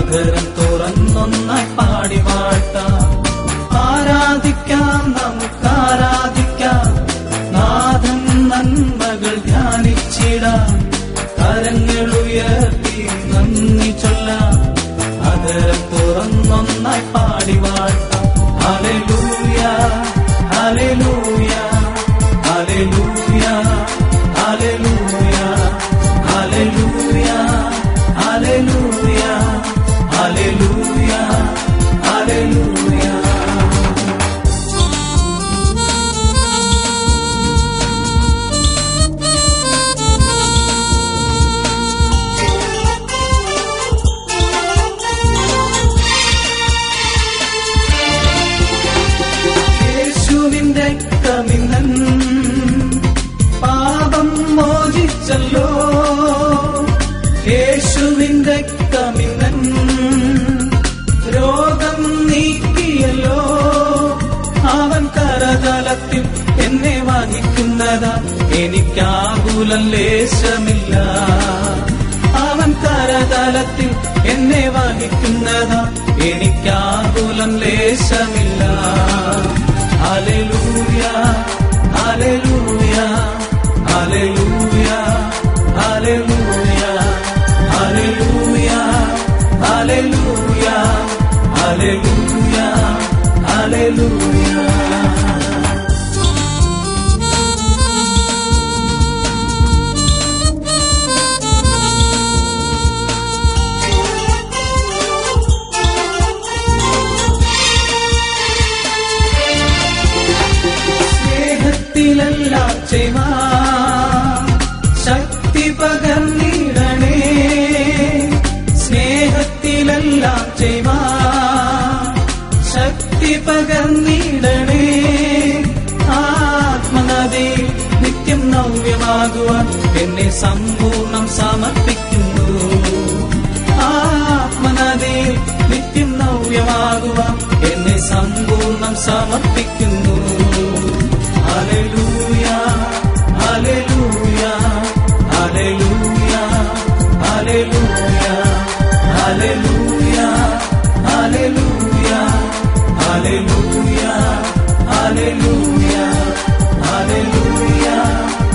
അധരം തുറന്നൊന്നായി പാടി വാഴ്ത്താം ആരാധിക്കാം നമുക്ക് ആരാധിക്കാം നാഥൻ നന്മകൾ ധ്യാനിച്ചിടാം കരങ്ങൾ ഉയർത്തി നന്ദി ചൊല്ലാം അധരം തുറന്നൊന്നായി പാടി വാഴ്ത്താം hallelujah hallelujah hallelujah hallelujah hallelujah hallelujah hallelujah hallelujah യേശുവിന്റെ കമിന്നൻ പാപം മോചിച്ചല്ലോ യേശുവിന്റെ കമിന്നൻ രോഗം നീക്കിയല്ലോ അവൻ കരതലത്തിൽ എന്നെ വഹിക്കുന്നതാ എനിക്കാകുലം ലേശമില്ല അവൻ കരതലത്തിൽ എന്നെ വഹിക്കുന്നതാ എനിക്കാകുലം ലേശമില്ല hallelujah hallelujah hallelujah hallelujah hallelujah hallelujah hallelujah hallelujah സ്നേഹത്തിലെല്ലാം ചെയ്വാ ശക്തി പകർന്നിടണേ സ്നേഹത്തിലെല്ലാം ചെയ്വാ ശക്തി പകർന്നിടണേ ആത്മനദി നിത്യം നവ്യമാകുവാൻ എന്നെ സമ്പൂർണ്ണം സമർപ്പിക്കുന്നു ആത്മനദി നിത്യം നവ്യമാകുവാൻ എന്നെ സമ്പൂർണ്ണം സമർപ്പിക്കുന്നു hallelujah hallelujah hallelujah hallelujah hallelujah hallelujah hallelujah hallelujah hallelujah